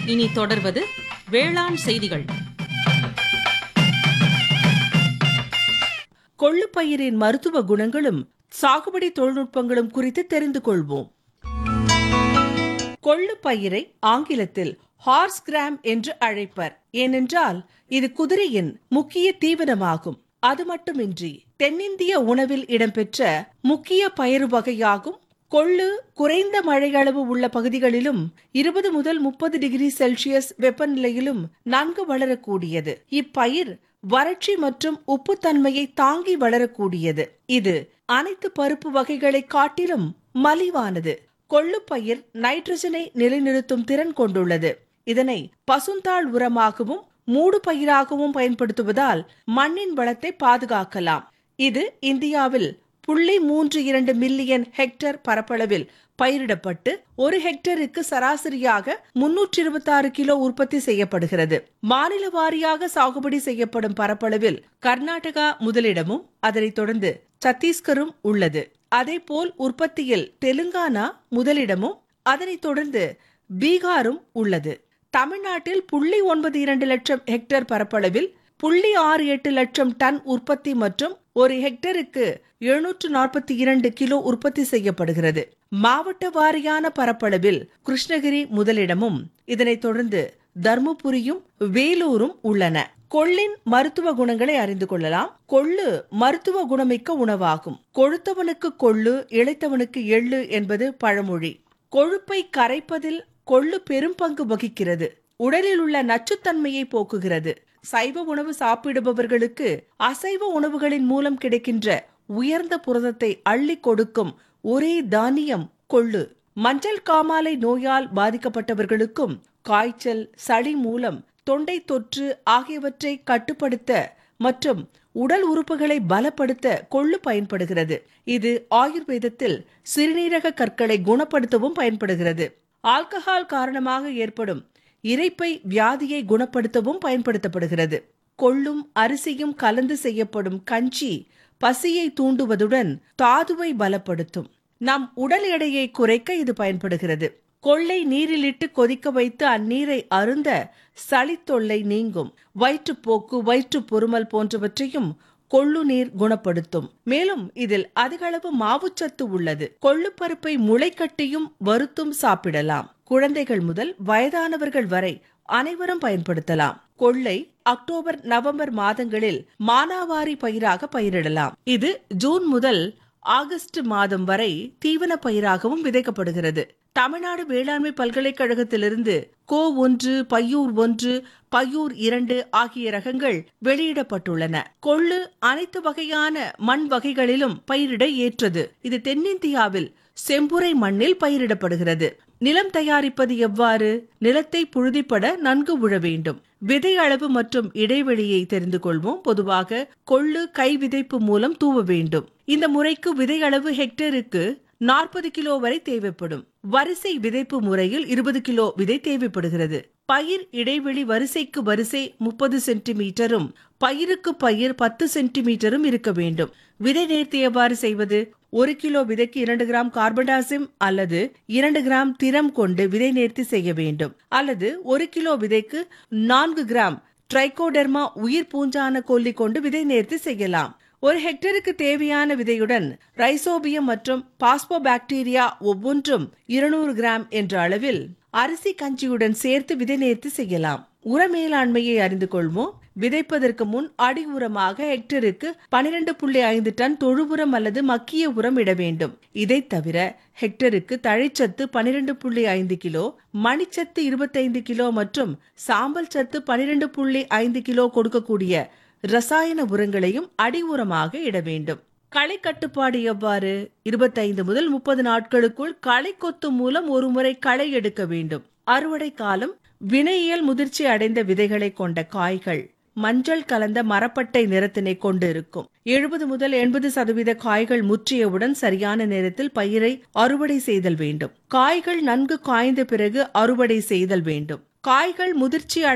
இனி தொடர்வது வேளாண் செய்திகள் கொள்ளுப்பயிரின் மருத்துவ குணங்களும் சாகுபடி தொழில்நுட்பங்களும் குறித்து தெரிந்து கொள்வோம் கொள்ளுப்பயிரை ஆங்கிலத்தில் ஹார்ஸ் கிராம் என்று அழைப்பர் ஏனென்றால் இது குதிரையின் முக்கிய தீவனமாகும் அது மட்டுமின்றி தென்னிந்திய உணவில் இடம்பெற்ற முக்கிய பயிறு வகையாகும் கொள்ளு குறைந்த மழையளவு உள்ள பகுதிகளிலும் இருபது முதல் முப்பது டிகிரி செல்சியஸ் வெப்பநிலையிலும் நன்கு வளரக்கூடியது இப்பயிர் வறட்சி மற்றும் உப்புத்தன்மையை தாங்கி வளரக்கூடியது இது அனைத்து பருப்பு வகைகளை காட்டிலும் மலிவானது கொள்ளுப்பயிர் நைட்ரஜனை நிலைநிறுத்தும் திறன் கொண்டுள்ளது இதனை பசுந்தாள் உரமாகவும் மூடு பயிராகவும் பயன்படுத்துவதால் மண்ணின் வளத்தை பாதுகாக்கலாம் இது இந்தியாவில் புள்ளி மூன்று இரண்டு மில்லியன் ஹெக்டேர் பரப்பளவில் பயிரிடப்பட்டு ஒரு ஹெக்டருக்கு சராசரியாக முன்னூற்றி இருபத்தி ஆறு கிலோ உற்பத்தி செய்யப்படுகிறது மாநில வாரியாக சாகுபடி செய்யப்படும் பரப்பளவில் கர்நாடகா முதலிடமும் அதனைத் தொடர்ந்து சத்தீஸ்கரும் உள்ளது அதேபோல் உற்பத்தியில் தெலுங்கானா முதலிடமும் அதனைத் தொடர்ந்து பீகாரும் உள்ளது தமிழ்நாட்டில் புள்ளி ஒன்பது இரண்டு லட்சம் ஹெக்டேர் பரப்பளவில் புள்ளி ஆறு எட்டு லட்சம் டன் உற்பத்தி மற்றும் ஒரு ஹெக்டருக்கு எழுநூற்று நாற்பத்தி இரண்டு கிலோ உற்பத்தி செய்யப்படுகிறது மாவட்ட வாரியான பரப்பளவில் கிருஷ்ணகிரி முதலிடமும் இதனைத் தொடர்ந்து தர்மபுரியும் வேலூரும் உள்ளன கொள்ளின் மருத்துவ குணங்களை அறிந்து கொள்ளலாம் கொள்ளு மருத்துவ குணமிக்க உணவாகும் கொழுத்தவனுக்கு கொள்ளு இளைத்தவனுக்கு எள்ளு என்பது பழமொழி கொழுப்பை கரைப்பதில் கொள்ளு பெரும் பங்கு வகிக்கிறது உடலில் உள்ள நச்சுத்தன்மையை போக்குகிறது சைவ உணவு சாப்பிடுபவர்களுக்கு அசைவ உணவுகளின் மூலம் கிடைக்கின்ற உயர்ந்த புரதத்தை அள்ளி கொடுக்கும் ஒரே தானியம் கொள்ளு மஞ்சள் காமாலை நோயால் பாதிக்கப்பட்டவர்களுக்கும் காய்ச்சல் சளி மூலம் தொண்டை தொற்று ஆகியவற்றை கட்டுப்படுத்த மற்றும் உடல் உறுப்புகளை பலப்படுத்த கொள்ளு பயன்படுகிறது இது ஆயுர்வேதத்தில் சிறுநீரக கற்களை குணப்படுத்தவும் பயன்படுகிறது ஆல்கஹால் காரணமாக ஏற்படும் இரைப்பை வியாதியை குணப்படுத்தவும் பயன்படுத்தப்படுகிறது கொள்ளும் அரிசியும் கலந்து செய்யப்படும் கஞ்சி பசியை தூண்டுவதுடன் தாதுவை பலப்படுத்தும் நம் உடல் எடையை குறைக்க இது பயன்படுகிறது கொள்ளை நீரிலிட்டு கொதிக்க வைத்து அந்நீரை அருந்த சளித்தொல்லை நீங்கும் வயிற்றுப்போக்கு வயிற்று பொறுமல் போன்றவற்றையும் கொள்ளு நீர் குணப்படுத்தும் மேலும் இதில் அதிகளவு மாவுச்சத்து உள்ளது கொள்ளுப்பருப்பை முளைக்கட்டியும் வறுத்தும் சாப்பிடலாம் குழந்தைகள் முதல் வயதானவர்கள் வரை அனைவரும் பயன்படுத்தலாம் கொள்ளை அக்டோபர் நவம்பர் மாதங்களில் மானாவாரி பயிராக பயிரிடலாம் இது ஜூன் முதல் ஆகஸ்ட் மாதம் வரை தீவன பயிராகவும் விதைக்கப்படுகிறது தமிழ்நாடு வேளாண்மை பல்கலைக்கழகத்திலிருந்து கோ ஒன்று பையூர் ஒன்று பையூர் இரண்டு ஆகிய ரகங்கள் வெளியிடப்பட்டுள்ளன கொள்ளு அனைத்து வகையான மண் வகைகளிலும் பயிரிட ஏற்றது இது தென்னிந்தியாவில் செம்புரை மண்ணில் பயிரிடப்படுகிறது நிலம் தயாரிப்பது எவ்வாறு நிலத்தை புழுதிப்பட நன்கு உழ வேண்டும் விதை அளவு மற்றும் இடைவெளியை தெரிந்து கொள்வோம் பொதுவாக கொள்ளு கை விதைப்பு மூலம் தூவ வேண்டும் இந்த முறைக்கு விதை அளவு ஹெக்டேருக்கு நாற்பது கிலோ வரை தேவைப்படும் வரிசை விதைப்பு முறையில் இருபது கிலோ விதை தேவைப்படுகிறது பயிர் இடைவெளி வரிசைக்கு வரிசை முப்பது சென்டிமீட்டரும் பயிருக்கு பயிர் பத்து சென்டிமீட்டரும் இருக்க வேண்டும் விதை நேர்த்தி எவ்வாறு செய்வது ஒரு கிலோ விதைக்கு இரண்டு கிராம் கார்பன்டாசிம் அல்லது இரண்டு கிராம் திரம் கொண்டு விதை நேர்த்தி செய்ய வேண்டும் அல்லது ஒரு கிலோ விதைக்கு நான்கு கிராம் ட்ரைகோடெர்மா உயிர் பூஞ்சான கொல்லி கொண்டு விதை நேர்த்தி செய்யலாம் ஒரு ஹெக்டருக்கு தேவையான விதையுடன் ரைசோபியம் மற்றும் பாஸ்போபாக்டீரியா ஒவ்வொன்றும் இருநூறு கிராம் என்ற அளவில் அரிசி கஞ்சியுடன் சேர்த்து விதை நேர்த்தி செய்யலாம் உர மேலாண்மையை அறிந்து கொள்வோம் விதைப்பதற்கு முன் அடி உரமாக ஹெக்டருக்கு பனிரெண்டு புள்ளி ஐந்து டன் தொழு உரம் அல்லது மக்கிய உரம் இட வேண்டும் இதை தவிர ஹெக்டருக்கு தழைச்சத்து பனிரெண்டு புள்ளி ஐந்து கிலோ மணிச்சத்து இருபத்தைந்து கிலோ மற்றும் சாம்பல் சத்து பனிரெண்டு புள்ளி ஐந்து கிலோ கொடுக்கக்கூடிய ரசாயன உரங்களையும் அடி உரமாக இட வேண்டும் களை கட்டுப்பாடு எவ்வாறு இருபத்தைந்து முதல் முப்பது நாட்களுக்குள் களை கொத்து மூலம் ஒரு முறை களை எடுக்க வேண்டும் அறுவடை காலம் வினையியல் முதிர்ச்சி அடைந்த விதைகளை கொண்ட காய்கள் மஞ்சள் கலந்த மரப்பட்டை நிறத்தினை கொண்டு இருக்கும் எழுபது முதல் எண்பது சதவீத காய்கள் முற்றியவுடன் சரியான நேரத்தில் பயிரை அறுவடை செய்தல் வேண்டும் காய்கள் நன்கு காய்ந்த பிறகு அறுவடை செய்தல் வேண்டும் காய்கள் முதிர்ச்சி